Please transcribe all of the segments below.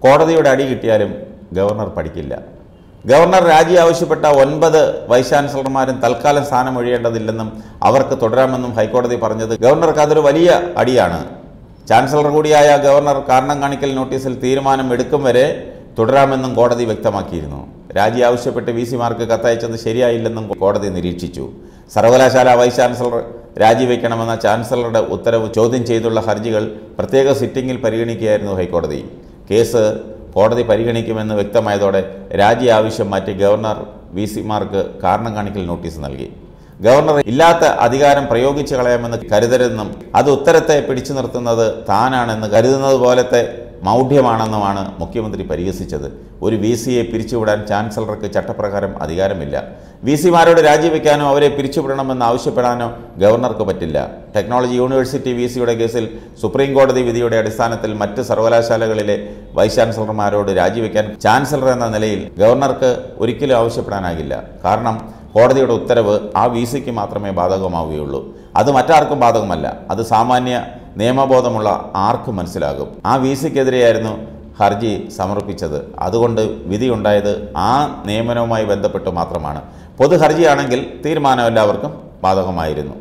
കോടതിയുടെ അടി കിട്ടിയാലും ഗവർണർ പഠിക്കില്ല ഗവർണർ രാജി ആവശ്യപ്പെട്ട ഒൻപത് വൈസ് ചാൻസലർമാരും തൽക്കാലം സ്ഥാനം ഒഴിയേണ്ടതില്ലെന്നും അവർക്ക് തുടരാമെന്നും ഹൈക്കോടതി പറഞ്ഞത് ഗവർണർക്ക് അതൊരു വലിയ അടിയാണ് ചാൻസലർ കൂടിയായ ഗവർണർ കാരണം കാണിക്കൽ നോട്ടീസിൽ തീരുമാനം എടുക്കും വരെ തുടരാമെന്നും കോടതി വ്യക്തമാക്കിയിരുന്നു രാജി ആവശ്യപ്പെട്ട് വി സിമാർക്ക് കത്തയച്ചത് ശരിയായില്ലെന്നും കോടതി നിരീക്ഷിച്ചു സർവകലാശാല വൈസ് ചാൻസലർ രാജിവെക്കണമെന്ന ചാൻസലറുടെ ഉത്തരവ് ചോദ്യം ചെയ്തുള്ള ഹർജികൾ പ്രത്യേക സിറ്റിംഗിൽ പരിഗണിക്കുകയായിരുന്നു ഹൈക്കോടതി കേസ് കോടതി പരിഗണിക്കുമെന്ന് വ്യക്തമായതോടെ രാജി ആവശ്യം മാറ്റി ഗവർണർ വി സിമാർക്ക് കാരണം കാണിക്കൽ നോട്ടീസ് നൽകി ഗവർണർ ഇല്ലാത്ത അധികാരം പ്രയോഗിച്ചു കളയാമെന്ന് കരുതരുതെന്നും അത് ഉത്തരത്തെ പിടിച്ചു നിർത്തുന്നത് താനാണെന്ന് കരുതുന്നത് പോലത്തെ മൗഢ്യമാണെന്നുമാണ് മുഖ്യമന്ത്രി പരിഹസിച്ചത് ഒരു വി സിയെ പിരിച്ചുവിടാൻ ചാൻസലർക്ക് ചട്ടപ്രകാരം അധികാരമില്ല വി സിമാരോട് രാജിവെക്കാനോ അവരെ പിരിച്ചുവിടണമെന്ന് ആവശ്യപ്പെടാനോ ഗവർണർക്ക് പറ്റില്ല ടെക്നോളജി യൂണിവേഴ്സിറ്റി വി സിയുടെ കേസിൽ സുപ്രീം കോടതി വിധിയുടെ അടിസ്ഥാനത്തിൽ മറ്റ് സർവകലാശാലകളിലെ വൈസ് ചാൻസലർമാരോട് രാജിവെക്കാൻ ചാൻസലർ എന്ന നിലയിൽ ഗവർണർക്ക് ഒരിക്കലും ആവശ്യപ്പെടാനാകില്ല കാരണം കോടതിയുടെ ഉത്തരവ് ആ വി സിക്ക് മാത്രമേ ബാധകമാവുകയുള്ളൂ അത് മറ്റാർക്കും ബാധകമല്ല അത് സാമാന്യ നിയമബോധമുള്ള ആർക്കും മനസ്സിലാകും ആ വി സിക്കെതിരെയായിരുന്നു ഹർജി സമർപ്പിച്ചത് അതുകൊണ്ട് വിധി ഉണ്ടായത് ആ നിയമനവുമായി ബന്ധപ്പെട്ട് മാത്രമാണ് പൊതു ഹർജിയാണെങ്കിൽ തീരുമാനം എല്ലാവർക്കും ബാധകമായിരുന്നു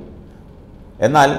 എന്നാൽ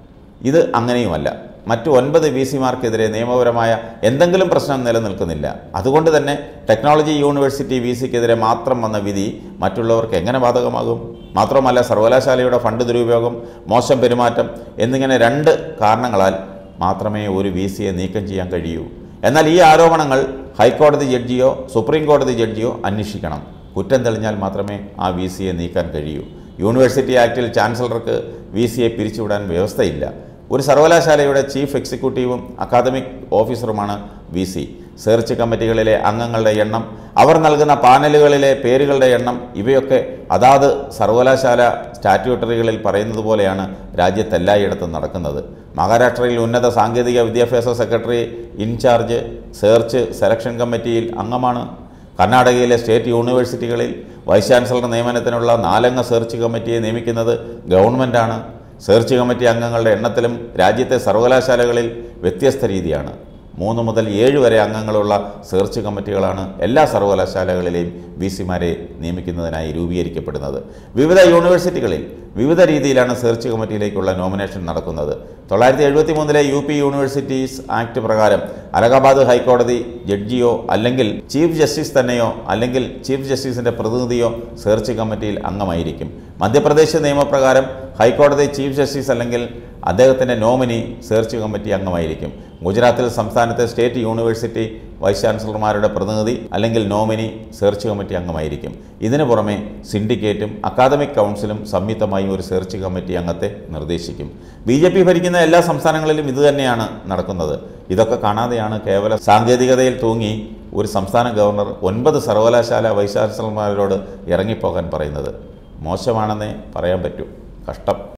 ഇത് അങ്ങനെയുമല്ല മറ്റു ഒൻപത് വി സിമാർക്കെതിരെ നിയമപരമായ എന്തെങ്കിലും പ്രശ്നം നിലനിൽക്കുന്നില്ല അതുകൊണ്ട് തന്നെ ടെക്നോളജി യൂണിവേഴ്സിറ്റി വി സിക്കെതിരെ മാത്രം വന്ന വിധി മറ്റുള്ളവർക്ക് എങ്ങനെ ബാധകമാകും മാത്രമല്ല സർവകലാശാലയുടെ ഫണ്ട് ദുരുപയോഗം മോശം പെരുമാറ്റം എന്നിങ്ങനെ രണ്ട് കാരണങ്ങളാൽ മാത്രമേ ഒരു വി സിയെ നീക്കം ചെയ്യാൻ കഴിയൂ എന്നാൽ ഈ ആരോപണങ്ങൾ ഹൈക്കോടതി ജഡ്ജിയോ സുപ്രീം കോടതി ജഡ്ജിയോ അന്വേഷിക്കണം കുറ്റം തെളിഞ്ഞാൽ മാത്രമേ ആ വി സിയെ നീക്കാൻ കഴിയൂ യൂണിവേഴ്സിറ്റി ആക്ടിൽ ചാൻസലർക്ക് വി സിയെ പിരിച്ചുവിടാൻ വ്യവസ്ഥയില്ല ഒരു സർവകലാശാലയുടെ ചീഫ് എക്സിക്യൂട്ടീവും അക്കാദമിക് ഓഫീസറുമാണ് വി സി സെർച്ച് കമ്മിറ്റികളിലെ അംഗങ്ങളുടെ എണ്ണം അവർ നൽകുന്ന പാനലുകളിലെ പേരുകളുടെ എണ്ണം ഇവയൊക്കെ അതാത് സർവകലാശാല സ്റ്റാറ്റ്യൂട്ടറികളിൽ പറയുന്നത് പോലെയാണ് രാജ്യത്തെല്ലായിടത്തും നടക്കുന്നത് മഹാരാഷ്ട്രയിൽ ഉന്നത സാങ്കേതിക വിദ്യാഭ്യാസ സെക്രട്ടറി ഇൻചാർജ് സെർച്ച് സെലക്ഷൻ കമ്മിറ്റിയിൽ അംഗമാണ് കർണാടകയിലെ സ്റ്റേറ്റ് യൂണിവേഴ്സിറ്റികളിൽ വൈസ് ചാൻസലർ നിയമനത്തിനുള്ള നാലംഗ സെർച്ച് കമ്മിറ്റിയെ നിയമിക്കുന്നത് ഗവൺമെൻറ്റാണ് സെർച്ച് കമ്മിറ്റി അംഗങ്ങളുടെ എണ്ണത്തിലും രാജ്യത്തെ സർവകലാശാലകളിൽ വ്യത്യസ്ത രീതിയാണ് മൂന്ന് മുതൽ ഏഴ് വരെ അംഗങ്ങളുള്ള സെർച്ച് കമ്മിറ്റികളാണ് എല്ലാ സർവകലാശാലകളിലെയും വി സിമാരെ നിയമിക്കുന്നതിനായി രൂപീകരിക്കപ്പെടുന്നത് വിവിധ യൂണിവേഴ്സിറ്റികളിൽ വിവിധ രീതിയിലാണ് സെർച്ച് കമ്മിറ്റിയിലേക്കുള്ള നോമിനേഷൻ നടക്കുന്നത് തൊള്ളായിരത്തി എഴുപത്തി മൂന്നിലെ യു പി യൂണിവേഴ്സിറ്റീസ് ആക്ട് പ്രകാരം അലഹാബാദ് ഹൈക്കോടതി ജഡ്ജിയോ അല്ലെങ്കിൽ ചീഫ് ജസ്റ്റിസ് തന്നെയോ അല്ലെങ്കിൽ ചീഫ് ജസ്റ്റിസിൻ്റെ പ്രതിനിധിയോ സെർച്ച് കമ്മിറ്റിയിൽ അംഗമായിരിക്കും മധ്യപ്രദേശ് നിയമപ്രകാരം ഹൈക്കോടതി ചീഫ് ജസ്റ്റിസ് അല്ലെങ്കിൽ അദ്ദേഹത്തിൻ്റെ നോമിനി സെർച്ച് കമ്മിറ്റി അംഗമായിരിക്കും ഗുജറാത്തിൽ സംസ്ഥാനത്തെ സ്റ്റേറ്റ് യൂണിവേഴ്സിറ്റി വൈസ് ചാൻസലർമാരുടെ പ്രതിനിധി അല്ലെങ്കിൽ നോമിനി സെർച്ച് കമ്മിറ്റി അംഗമായിരിക്കും ഇതിനു പുറമെ സിൻഡിക്കേറ്റും അക്കാദമിക് കൗൺസിലും സംയുക്തമായി ഒരു സെർച്ച് കമ്മിറ്റി അംഗത്തെ നിർദ്ദേശിക്കും ബി ജെ പി ഭരിക്കുന്ന എല്ലാ സംസ്ഥാനങ്ങളിലും ഇതുതന്നെയാണ് നടക്കുന്നത് ഇതൊക്കെ കാണാതെയാണ് കേവല സാങ്കേതികതയിൽ തൂങ്ങി ഒരു സംസ്ഥാന ഗവർണർ ഒൻപത് സർവകലാശാല വൈസ് ചാൻസലർമാരോട് ഇറങ്ങിപ്പോകാൻ പറയുന്നത് മോശമാണെന്നേ പറയാൻ പറ്റൂ കഷ്ടം